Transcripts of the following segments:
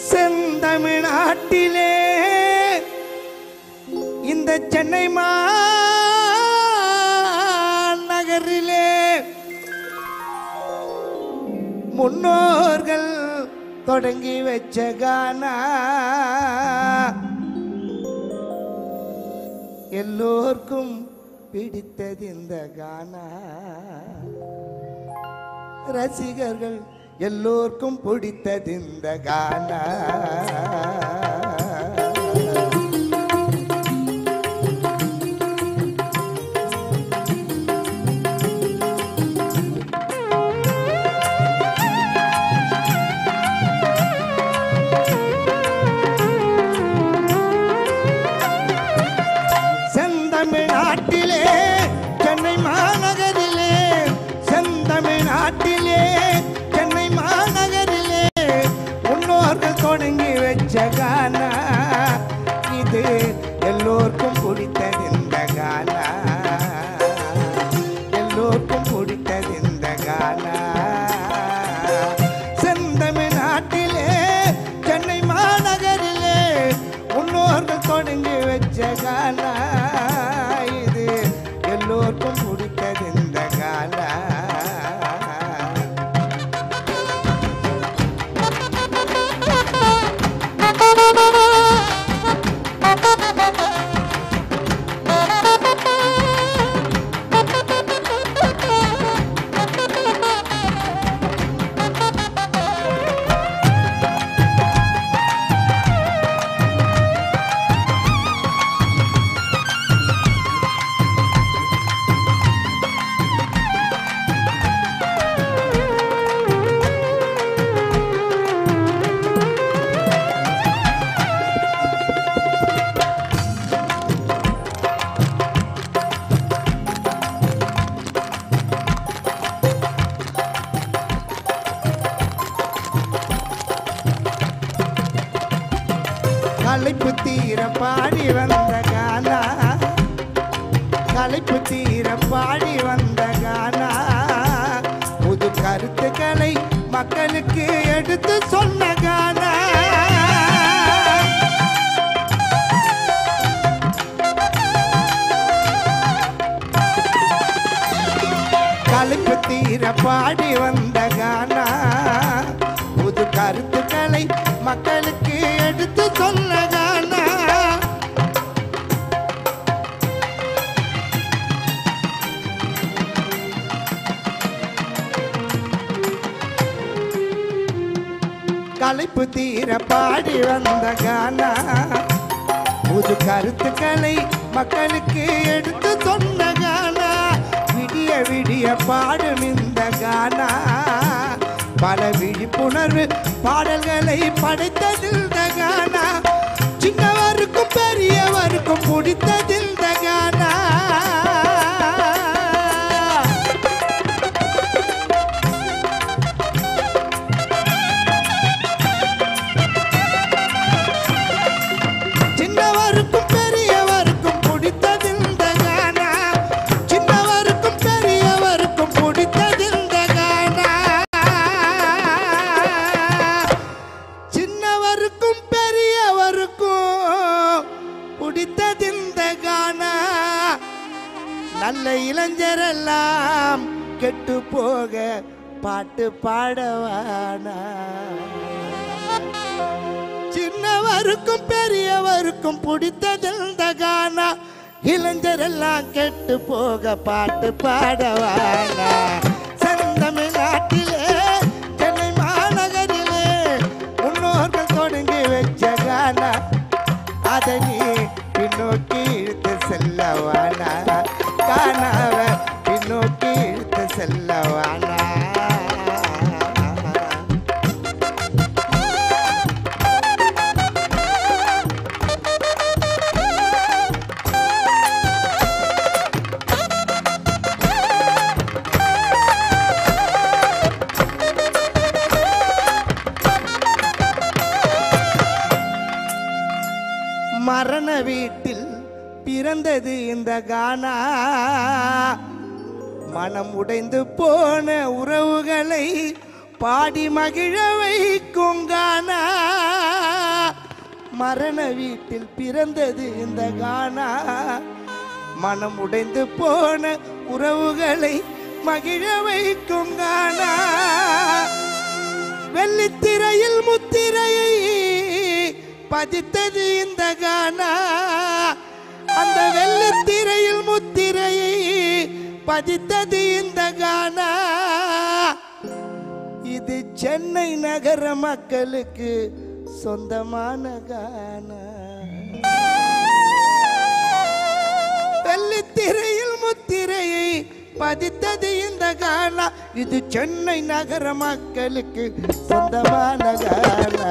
செந்தமிழ்நாட்டிலே இந்த சென்னை நகரிலே முன்னோர்கள் தொடங்கி வச்ச கானா எல்லோர்க்கும் பிடித்தது இந்த கானா ரசிகர்கள் எல்லோர்க்கும் பிடித்தது இந்த கானா செந்தமிழ்நாட்டிலே சென்னை மாநகரிலே செந்தமிழ்நாட்டிலே சென்னை மாநகரிலே முன்னோர்கள் தொடங்கி வச்ச கானா இது எல்லோருக்கும் பிடித்தது இந்த கானா எல்லோருக்கும் பிடித்தது இந்த கானா செந்தமிழ்நாட்டிலே சென்னை மாநகரிலே முன்னோர்கள் தொடங்கி வச்ச கானா இது எல்லோருக்கும் பிடித்தது இந்த கானா களைப்பு தீர பாடி வந்த கானா களைப்பு தீர பாடி வந்த கானா புது கருத்துக்களை மக்களுக்கு எடுத்து சொன்ன கானா களைப்பு தீர பாடி வந்த கானா புது கருத்துக்களை மக்களுக்கு எடுத்து சொல்ல கானா களைப்பு தீர பாடி வந்த கானா புது கருத்துக்களை மக்களுக்கு எடுத்து சொன்ன கானா விடிய விடிய பாடும் இந்த கானா பல விழிப்புணர்வு பாடல்களை படைத்ததில் இந்த கானா சின்னவருக்கும் பெரியவருக்கும் பிடித்ததில் இந்த கானா சின்னவருக்கும் பெரியவருக்கும் பிடித்ததில் இந்த கானா சின்னவருக்கும் பெரியவருக்கும் பிடித்ததில் இந்த கானா சின்னவருக்கும் பெரியவருக்கும் பிடித்ததில் இந்த கானா நல்ல இளைஞரெல்லாம் கெட்டு போக பாட்டு பாடவானா சின்னவருக்கும் பெரியவருக்கும் பிடித்ததில் இந்த கானா இளைஞரெல்லாம் கெட்டு போக பாட்டு பாடவானா செந்தமிழ்நாட்டிலே சென்னை மாநகரிலே முன்னோர்கள் தொடங்கி வச்ச கானா அதை நீ பின்னோக்கி இழுத்து செல்லவானா காணாவ பின்னோக்கி இழுத்து செல்லவானா மரண வீட்டில் பிறந்தது இந்த கானா மனம் உடைந்து போன உறவுகளை பாடி மகிழ வைக்கும் கானா மரண வீட்டில் பிறந்தது இந்த கானா மனம் உடைந்து போன உறவுகளை மகிழ வைக்கும் கானா வெள்ளித்திரையில் முத்திரையை பதித்தது இந்த கானா அந்த வெள்ளித்திரையில் முத்திரையை பதித்தது இந்த கானா இது சென்னை நகர மக்களுக்கு சொந்தமான கானா வெள்ளித்திரையில் முத்திரையை பதித்தது இந்த கானா இது சென்னை நகர மக்களுக்கு சொந்தமான கானா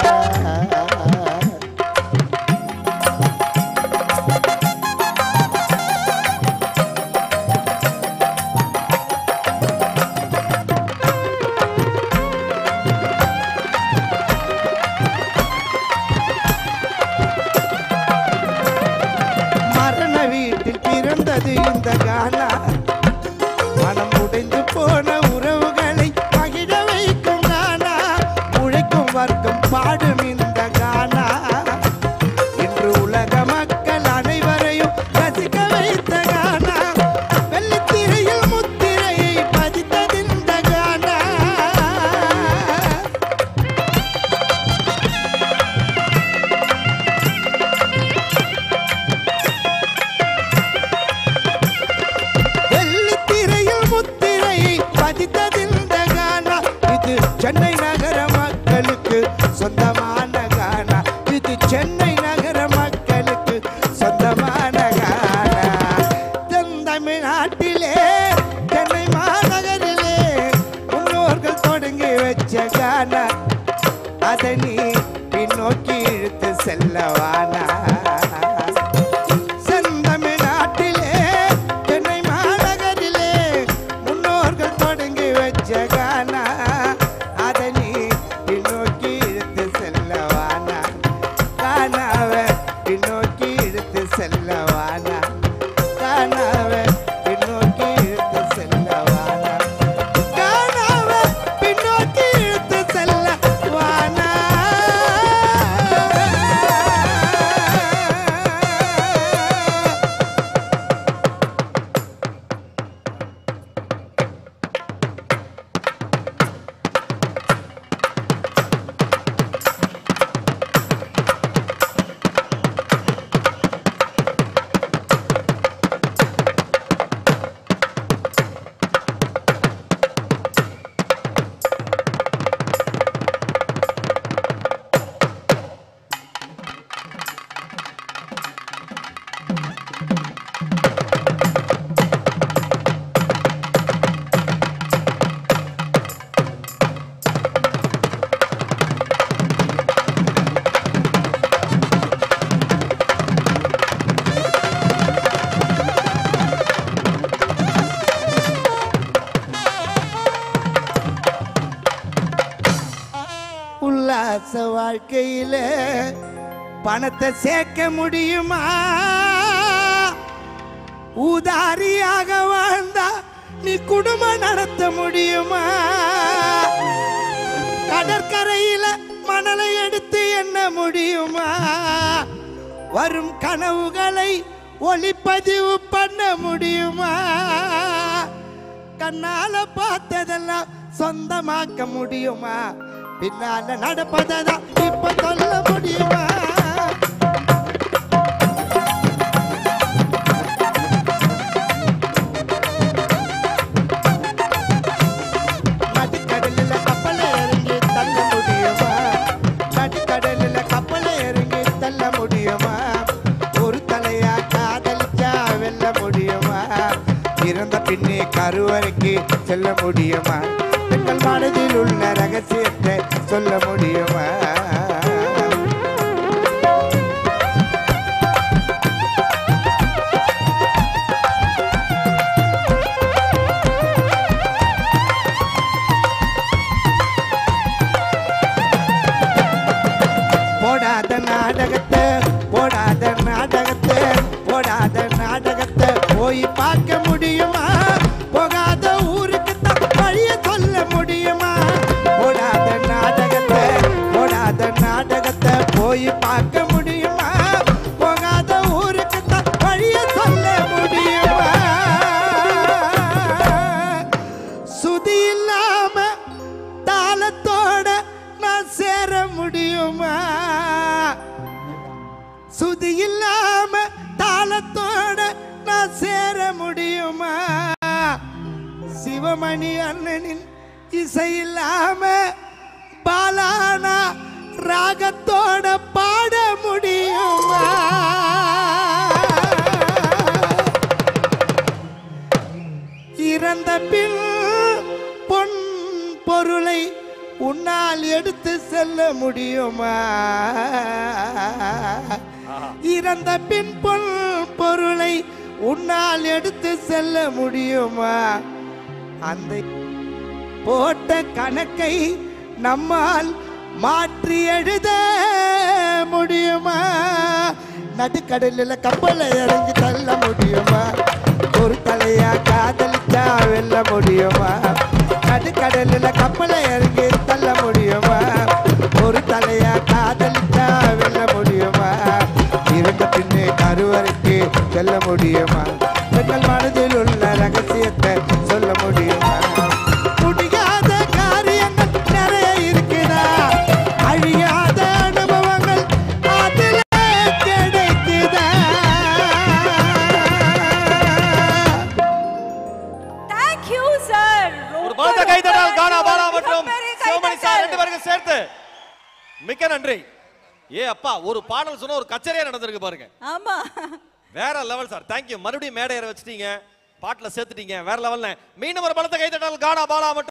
மரண வீட்டில் பிறந்தது இந்த கானா மனம் உடைந்து போன உறவுகளை மகிழ வைக்கும் கானா உழைக்கும் வர்க்கம் பாடும் இந்த கானா இன்று உலக மக்கள் அனைவரையும் ரசிக்க வைத்த கானா வெள்ளித்திரையில் முத்திரையை பதித்தது இந்த கானா வெள்ளித்திரையில் முத்திரையை பதித்ததிந்த கானா இது சென்னை நகர மக்களுக்கு சொந்தமான கானா இது சென்னை நகர மக்களுக்கு சொந்தமான கானா தென்தமிழ்நாட்டிலே சென்னை மாநகரிலே முன்னோர்கள் தொடங்கி வச்ச கானா அதை நீ பின்னோக்கி இழுத்து செல்லவானா செந்தமிழ்நாட்டிலே சென்னை மாநகரிலே முன்னோர்கள் தொடங்கி வச்ச கானா அதை நீ பின்னோக்கி இழுத்து செல்லவானா கானாவை பின்னோக்கி இழுத்து செல்லவானா கானாவை பின்னோக்கி இழுத்து செல்லவானா கானாவை பின்னோக்கி இழுத்து செல்லவானா உல்லாச வாழ்க்கையில பணத்தை சேர்க்க முடியுமா ஊதாரியாக வாழ்ந்தா நீ குடும்பம் நடத்த முடியுமா கடற்கரையில மணலை எடுத்து எண்ண முடியுமா வரும் கனவுகளை ஒளிப்பதிவு பண்ண முடியுமா கண்ணால பார்த்ததெல்லாம் சொந்தமாக்க முடியுமா பின்னால நடப்பதான் இப்ப சொல்ல முடியுமா நடுக்கடலில் கப்பலை இறங்கி தள்ள முடியுமா நடுக்கடலில் கப்பலை இறங்கி தள்ள முடியுமா ஒரு தலையா காதலிச்சா வெல்ல முடியுமா இறந்த பின்னே கருவறைக்கு செல்ல முடியுமா பெண்கள் மனதில் உள்ள ரகசியத்தை சொல்ல முடியுமா போடாத நாடகத்தை போடாத நாடகத்தை போடாத நாடகத்தை போய் பார்க்க முடியுமா போகாத ஊருக்கு தான் வழிய சொல்ல முடியுமா போடாத சிவமணி அண்ணனின் இசை இல்லாம பாலானா ராகத்தோட பாட முடியுமா இறந்த பின் பொன் பொருளை உன்னால் எடுத்து செல்ல முடியுமா இறந்த பின் பொன் பொருளை உன்னால் எடுத்து செல்ல முடியுமா அந்த போட்ட கணக்கை நம்மால் மாற்றி எழுத முடியுமா நடுக்கடலில் கப்பலை இறங்கி தள்ள முடியுமா ஒரு தலையா காதலிச்சா வெல்ல முடியுமா நடுக்கடலில் கப்பலை இறங்கி தள்ள முடியுமா ஒரு தலையா காதலிச்சா வெல்ல முடியுமா இருந்த பின்னே கருவறைக்கு செல்ல முடியுமா பெண்கள் மனதில் உள்ள ரகசியத்தை சொல்ல முடியுமா முடியாத காரியங்கள் நிறைய இருக்குதா அழியாத அனுபவங்கள் அதில் கிடைக்குதா தேங்க் யூ சார் ஒரு பலத்த கைதட்டல் கானா பாலா மற்றும் சிவமணி சார் ரெண்டு பேருக்கும் சேர்த்து மிக்க நன்றி ஏ அப்பா ஒரு பாடல் சொன்ன ஒரு கச்சேரியா நடந்திருக்கு பாருங்க ஆமா வேற லெவல் சார் தேங்க்யூ மறுபடியும் மேடை ஏற வச்சிட்டீங்க பாட்டுல சேர்த்துட்டீங்க வேற லெவல்ல மீண்டும் ஒரு பலத்த கைதட்டல் கானா பாலா மற்றும்